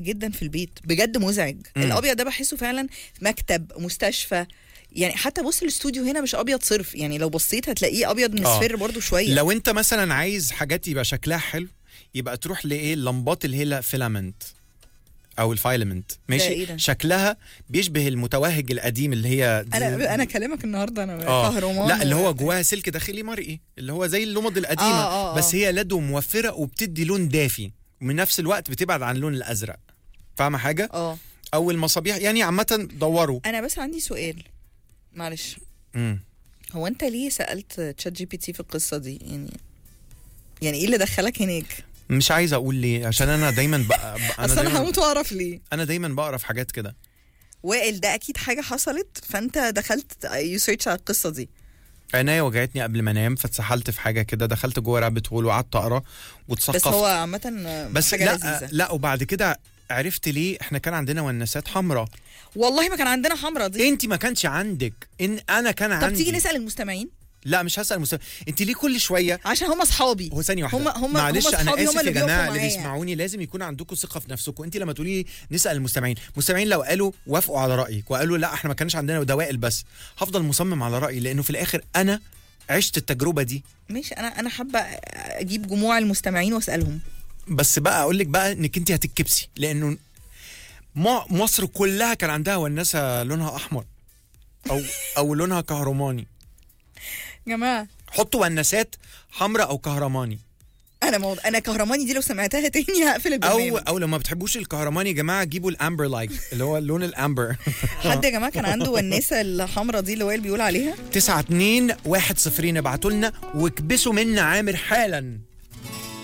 جدا في البيت بجد مزعج مم. الابيض ده بحسه فعلا مكتب مستشفى يعني حتى بص الاستوديو هنا مش ابيض صرف يعني لو بصيت هتلاقيه ابيض مصفر برضو شويه لو انت مثلا عايز حاجات يبقى شكلها حلو يبقى تروح لايه اللمبات اللي هي فيلامنت او الفايلمنت ماشي إيه ده؟ شكلها بيشبه المتوهج القديم اللي هي انا انا كلامك النهارده انا آه. كهرمان لا اللي و- هو جواها سلك داخلي مرئي اللي هو زي اللمض القديمه آه، آه، آه. بس هي لدو موفره وبتدي لون دافي ومن نفس الوقت بتبعد عن اللون الازرق فاهمه حاجه اه او المصابيح يعني عامه دوروا انا بس عندي سؤال معلش مم. هو انت ليه سالت تشات جي بي تي في القصه دي يعني يعني ايه اللي دخلك هناك مش عايز اقول ليه عشان انا دايما بقى انا اصل انا دايما هموت واعرف ليه انا دايما بقرا في حاجات كده وائل ده اكيد حاجه حصلت فانت دخلت يسيرش على القصه دي عينيا وجعتني قبل ما انام فاتسحلت في حاجه كده دخلت جوه رابت هول وقعدت اقرا واتثقفت بس هو عامه بس حاجه لا لذيذه لا وبعد كده عرفت ليه احنا كان عندنا ونسات حمراء والله ما كان عندنا حمرا دي انت ما كانش عندك ان انا كان طب عندي تيجي نسال المستمعين لا مش هسال المستمع انت ليه كل شويه عشان هم اصحابي هو ثانيه واحده هم هم معلش هم انا اصحابي هم اسف يا اللي جماعه بيقفوا اللي معايا. بيسمعوني لازم يكون عندكم ثقه في نفسكم انت لما تقولي نسال المستمعين المستمعين لو قالوا وافقوا على رايك وقالوا لا احنا ما كانش عندنا دوائل بس هفضل مصمم على رايي لانه في الاخر انا عشت التجربه دي ماشي انا انا حابه اجيب جموع المستمعين واسالهم بس بقى اقول لك بقى انك انت هتتكبسي لانه ما- مصر كلها كان عندها ونسه لونها احمر او او لونها كهرماني جماعه حطوا ونسات حمراء او كهرماني انا موضوع انا كهرماني دي لو سمعتها تاني هقفل او البرنامج او لو ما بتحبوش الكهرماني يا جماعه جيبوا الامبر لايك اللي هو اللون الامبر حد يا جماعه كان عنده وناسه الحمراء دي اللي وائل بيقول عليها 9 2 1 0 ابعتوا لنا واكبسوا منا عامر حالا